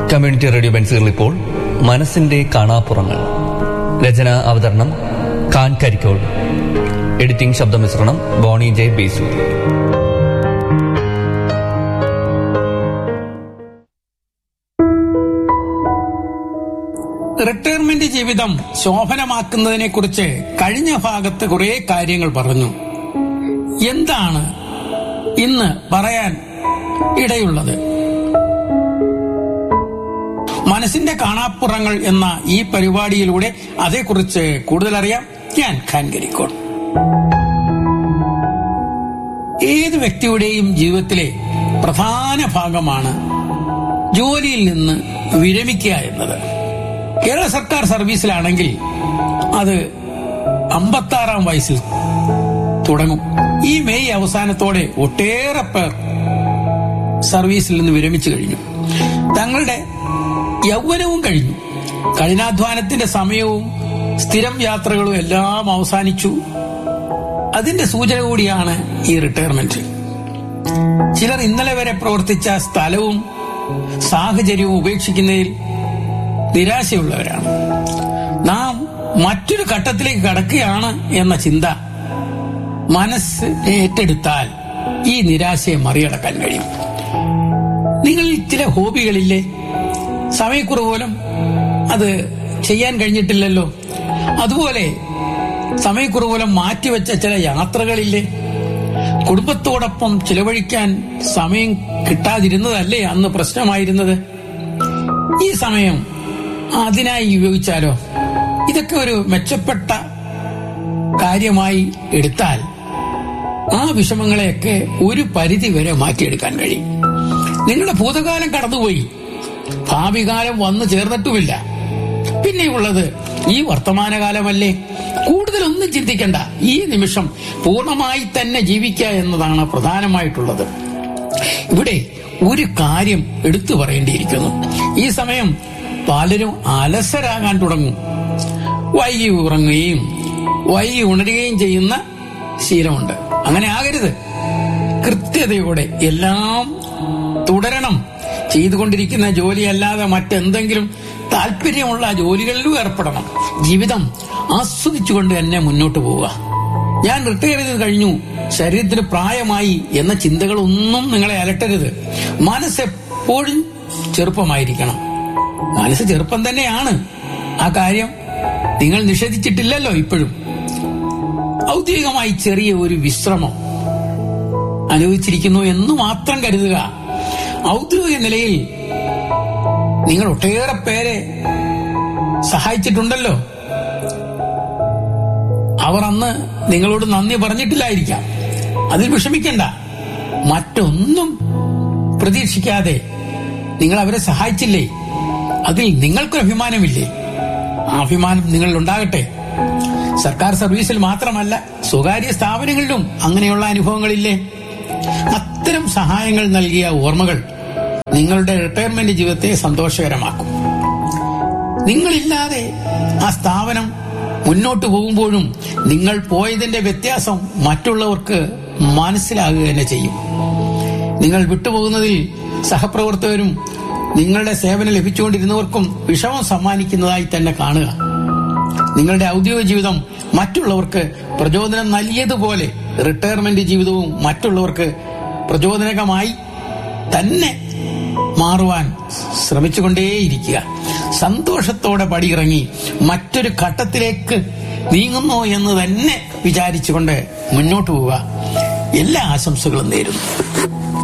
community radio ബെൻസുകൾ ഇപ്പോൾ മനസ്സിന്റെ കാണാപ്പുറങ്ങൾ രചന അവതരണം ഖാൻ കരിക്കോൾ എഡിറ്റിംഗ് ശബ്ദമിശ്രണം ബോണി ജെ ബേസു റിട്ടയർമെന്റ് ജീവിതം ശോഭനമാക്കുന്നതിനെ കുറിച്ച് കഴിഞ്ഞ ഭാഗത്ത് കുറെ കാര്യങ്ങൾ പറഞ്ഞു എന്താണ് ഇന്ന് പറയാൻ ഇടയുള്ളത് മനസ്സിന്റെ കാണാപ്പുറങ്ങൾ എന്ന ഈ പരിപാടിയിലൂടെ അതേക്കുറിച്ച് കൂടുതൽ അറിയാം ഞാൻ ഖാൻ കരിക്കോട് ഏത് വ്യക്തിയുടെയും ജീവിതത്തിലെ പ്രധാന ഭാഗമാണ് ജോലിയിൽ നിന്ന് വിരമിക്കുക എന്നത് കേരള സർക്കാർ സർവീസിലാണെങ്കിൽ അത് അമ്പത്താറാം വയസ്സിൽ തുടങ്ങും ഈ മെയ് അവസാനത്തോടെ ഒട്ടേറെ പേർ സർവീസിൽ നിന്ന് വിരമിച്ചു കഴിഞ്ഞു തങ്ങളുടെ യൗവനവും കഴിഞ്ഞു കഠിനാധ്വാനത്തിന്റെ സമയവും സ്ഥിരം യാത്രകളും എല്ലാം അവസാനിച്ചു അതിന്റെ സൂചന കൂടിയാണ് ഈ റിട്ടയർമെന്റ് ചിലർ ഇന്നലെ വരെ പ്രവർത്തിച്ച സ്ഥലവും സാഹചര്യവും ഉപേക്ഷിക്കുന്നതിൽ നിരാശയുള്ളവരാണ് നാം മറ്റൊരു ഘട്ടത്തിലേക്ക് കടക്കുകയാണ് എന്ന ചിന്ത മനസ്സ് ഏറ്റെടുത്താൽ ഈ നിരാശയെ മറികടക്കാൻ കഴിയും നിങ്ങളിൽ ചില ഹോബികളില്ലേ സമയക്കുറവ് മൂലം അത് ചെയ്യാൻ കഴിഞ്ഞിട്ടില്ലല്ലോ അതുപോലെ സമയക്കുറവ് മൂലം മാറ്റിവെച്ച ചില യാത്രകളില്ലേ കുടുംബത്തോടൊപ്പം ചിലവഴിക്കാൻ സമയം കിട്ടാതിരുന്നതല്ലേ അന്ന് പ്രശ്നമായിരുന്നത് ഈ സമയം അതിനായി ഉപയോഗിച്ചാലോ ഇതൊക്കെ ഒരു മെച്ചപ്പെട്ട കാര്യമായി എടുത്താൽ ആ വിഷമങ്ങളെയൊക്കെ ഒരു പരിധി വരെ മാറ്റിയെടുക്കാൻ കഴിയും നിങ്ങളുടെ ഭൂതകാലം കടന്നുപോയി ഭാവി കാലം വന്നു ചേർന്നിട്ടുമില്ല പിന്നെയുള്ളത് ഈ വർത്തമാനകാലമല്ലേ കൂടുതലൊന്നും ചിന്തിക്കണ്ട ഈ നിമിഷം പൂർണ്ണമായി തന്നെ ജീവിക്കുക എന്നതാണ് പ്രധാനമായിട്ടുള്ളത് ഇവിടെ ഒരു കാര്യം എടുത്തു പറയേണ്ടിയിരിക്കുന്നു ഈ സമയം പലരും അലസരാകാൻ തുടങ്ങും വൈകി ഉറങ്ങുകയും വൈകി ഉണരുകയും ചെയ്യുന്ന ശീലമുണ്ട് അങ്ങനെ ആകരുത് കൃത്യതയോടെ എല്ലാം തുടരണം ചെയ്തുകൊണ്ടിരിക്കുന്ന ജോലിയല്ലാതെ മറ്റെന്തെങ്കിലും താല്പര്യമുള്ള ജോലികളിലും ഏർപ്പെടണം ജീവിതം ആസ്വദിച്ചുകൊണ്ട് തന്നെ മുന്നോട്ട് പോവുക ഞാൻ റിട്ടയർ ചെയ്ത് കഴിഞ്ഞു ശരീരത്തിന് പ്രായമായി എന്ന ചിന്തകളൊന്നും നിങ്ങളെ അലട്ടരുത് മനസ്സെപ്പോഴും ചെറുപ്പമായിരിക്കണം മനസ്സ് ചെറുപ്പം തന്നെയാണ് ആ കാര്യം നിങ്ങൾ നിഷേധിച്ചിട്ടില്ലല്ലോ ഇപ്പോഴും ഔദ്യോഗികമായി ചെറിയ ഒരു വിശ്രമം അനുഭവിച്ചിരിക്കുന്നു എന്ന് മാത്രം കരുതുക ഔദ്യോഗിക നിലയിൽ നിങ്ങൾ ഒട്ടേറെ പേരെ സഹായിച്ചിട്ടുണ്ടല്ലോ അവർ അന്ന് നിങ്ങളോട് നന്ദി പറഞ്ഞിട്ടില്ലായിരിക്കാം അതിൽ വിഷമിക്കണ്ട മറ്റൊന്നും പ്രതീക്ഷിക്കാതെ നിങ്ങൾ അവരെ സഹായിച്ചില്ലേ അതിൽ നിങ്ങൾക്കൊരു അഭിമാനമില്ലേ ആ അഭിമാനം നിങ്ങളിൽ ഉണ്ടാകട്ടെ സർക്കാർ സർവീസിൽ മാത്രമല്ല സ്വകാര്യ സ്ഥാപനങ്ങളിലും അങ്ങനെയുള്ള അനുഭവങ്ങളില്ലേ അത്തരം സഹായങ്ങൾ നൽകിയ ഓർമ്മകൾ നിങ്ങളുടെ റിട്ടയർമെന്റ് ജീവിതത്തെ സന്തോഷകരമാക്കും നിങ്ങളില്ലാതെ ആ സ്ഥാപനം മുന്നോട്ട് പോകുമ്പോഴും നിങ്ങൾ പോയതിന്റെ വ്യത്യാസം മറ്റുള്ളവർക്ക് മനസ്സിലാകുക തന്നെ ചെയ്യും നിങ്ങൾ വിട്ടുപോകുന്നതിൽ സഹപ്രവർത്തകരും നിങ്ങളുടെ സേവനം ലഭിച്ചുകൊണ്ടിരുന്നവർക്കും വിഷമം സമ്മാനിക്കുന്നതായി തന്നെ കാണുക നിങ്ങളുടെ ഔദ്യോഗിക ജീവിതം മറ്റുള്ളവർക്ക് പ്രചോദനം നൽകിയതുപോലെ റിട്ടയർമെന്റ് ജീവിതവും മറ്റുള്ളവർക്ക് പ്രചോദനകമായി തന്നെ മാറുവാൻ ശ്രമിച്ചുകൊണ്ടേയിരിക്കുക സന്തോഷത്തോടെ പടിയിറങ്ങി മറ്റൊരു ഘട്ടത്തിലേക്ക് നീങ്ങുന്നു എന്ന് തന്നെ വിചാരിച്ചുകൊണ്ട് മുന്നോട്ട് പോവുക എല്ലാ ആശംസകളും നേരുന്നു